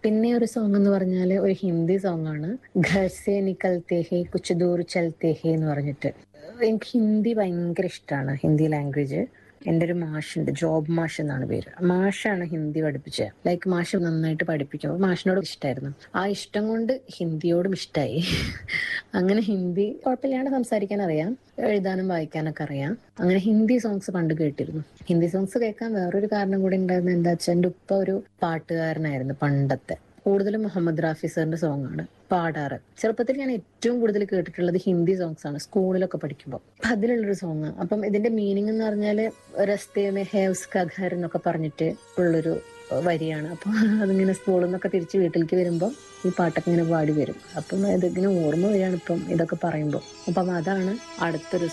പിന്നെ ഒരു സോങ് എന്ന് പറഞ്ഞാൽ ഒരു ഹിന്ദി സോങ് ആണ് ഘർ സേ നിക്കൽത്തേ ഹേ കുച്ച് ദൂർ ചൽത്തേ ഹേ എന്ന് പറഞ്ഞിട്ട് എനിക്ക് ഹിന്ദി ഭയങ്കര ഇഷ്ടമാണ് ഹിന്ദി ലാംഗ്വേജ് എൻ്റെ ഒരു മാഷുണ്ട് ജോബ് മാഷ് എന്നാണ് പേര് മാഷാണ് ഹിന്ദി പഠിപ്പിച്ചത് ലൈക്ക് മാഷ് നന്നായിട്ട് പഠിപ്പിക്കും അപ്പൊ മാഷിനോട് ഇഷ്ടമായിരുന്നു ആ ഇഷ്ടം കൊണ്ട് ഹിന്ദിയോടും ഇഷ്ടമായി അങ്ങനെ ഹിന്ദി കുഴപ്പമില്ലാണ്ട് സംസാരിക്കാൻ അറിയാം എഴുതാനും വായിക്കാനൊക്കെ അറിയാം അങ്ങനെ ഹിന്ദി സോങ്സ് പണ്ട് കേട്ടിരുന്നു ഹിന്ദി സോങ്സ് കേൾക്കാൻ വേറൊരു കാരണം കൂടി ഉണ്ടായിരുന്നു എന്താ വെച്ചാൽ എൻ്റെ ഉപ്പ ഒരു പാട്ടുകാരനായിരുന്നു പണ്ടത്തെ കൂടുതലും മുഹമ്മദ് റാഫി സാറിന്റെ സോങ് ആണ് പാടാറ് ചെറുപ്പത്തിൽ ഞാൻ ഏറ്റവും കൂടുതൽ കേട്ടിട്ടുള്ളത് ഹിന്ദി സോങ്സ് ആണ് സ്കൂളിലൊക്കെ പഠിക്കുമ്പോൾ അപ്പൊ അതിലുള്ളൊരു സോങ് അപ്പം ഇതിന്റെ മീനിങ് എന്ന് പറഞ്ഞാല് രസ്തേ മേ ഹേവ്സ് കഘർ എന്നൊക്കെ പറഞ്ഞിട്ട് ഉള്ളൊരു വരിയാണ് അപ്പൊ അതിങ്ങനെ സ്കൂളിൽ നിന്നൊക്കെ തിരിച്ച് വീട്ടിലേക്ക് വരുമ്പോൾ ഈ പാട്ടൊക്കെ ഇങ്ങനെ പാടി വരും അപ്പം ഇതിങ്ങനെ ഓർമ്മ വരികയാണ് ഇപ്പം ഇതൊക്കെ പറയുമ്പോൾ അപ്പം അതാണ് അടുത്തൊരു